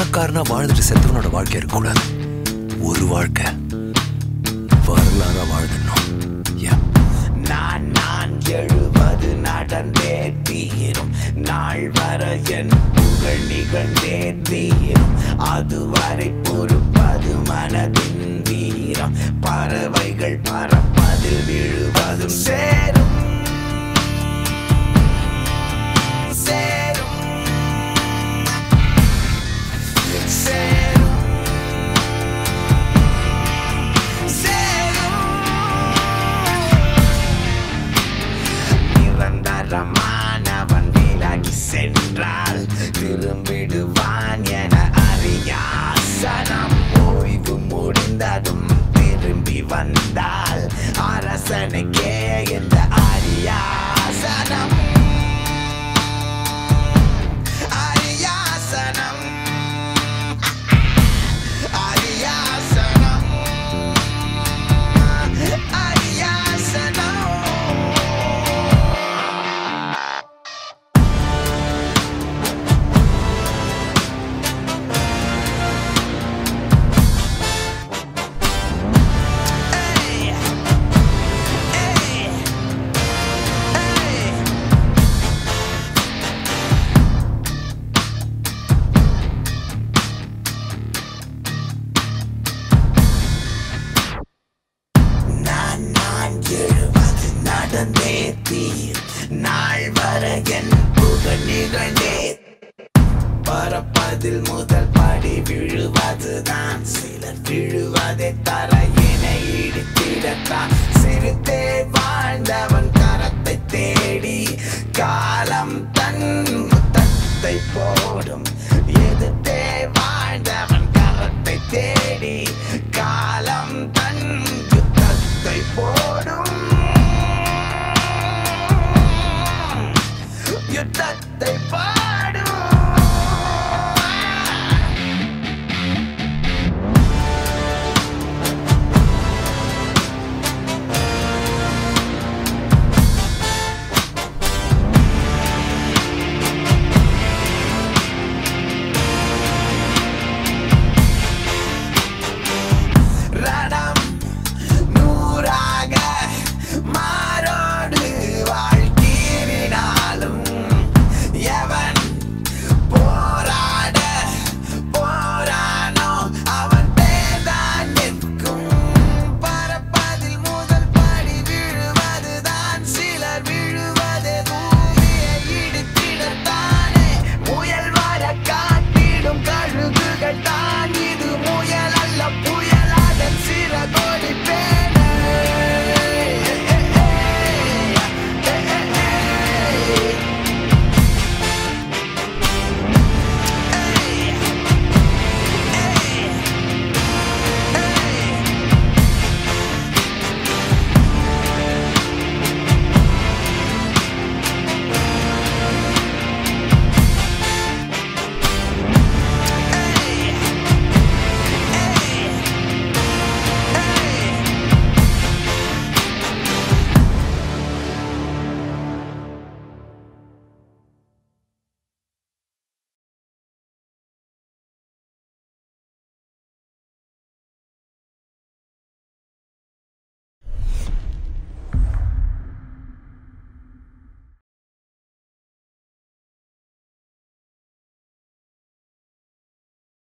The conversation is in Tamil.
பணக்காரனா வாழ்ந்துட்டு செத்தவனோட வாழ்க்கை இருக்கக்கூடாது ஒரு வாழ்க்கை வரலாறா வாழ்ந்துடணும் Yeah. நான் நான் எழுவது நடந்தே தீரும் நாள் வர என் புகழ் நிகழ்ந்தே தீரும் அதுவரை பொறுப்பது மனதின் வீரம் பறவைகள் பறப்பதில் விழுவதும் சேரும் சேரும் சேரும் நிரந்தரமானவன் விலகி சென்றால் திரும்பிடுவான் என அறியாசனம் ஓய்வு முடிந்ததும் திரும்பி வந்தால் அரசனுக்கே இந்த அரியாசனம் அரியாசனம் அரியாசனம் அரியாசனம் Hey! Hey! Hey! நான் நான் எழுவது நடந்தே தீர் நாள் வர என் புகழ் நிகழ்ந்தே பறப்பதில் முதல் படி விழுவதுதான் சிலர் விழுவதை தரையினை இடித்திடத்தான் சிறுத்தே வாழ்ந்தவன் கரத்தை தேடி காலம் தன் முத்தத்தை போடும்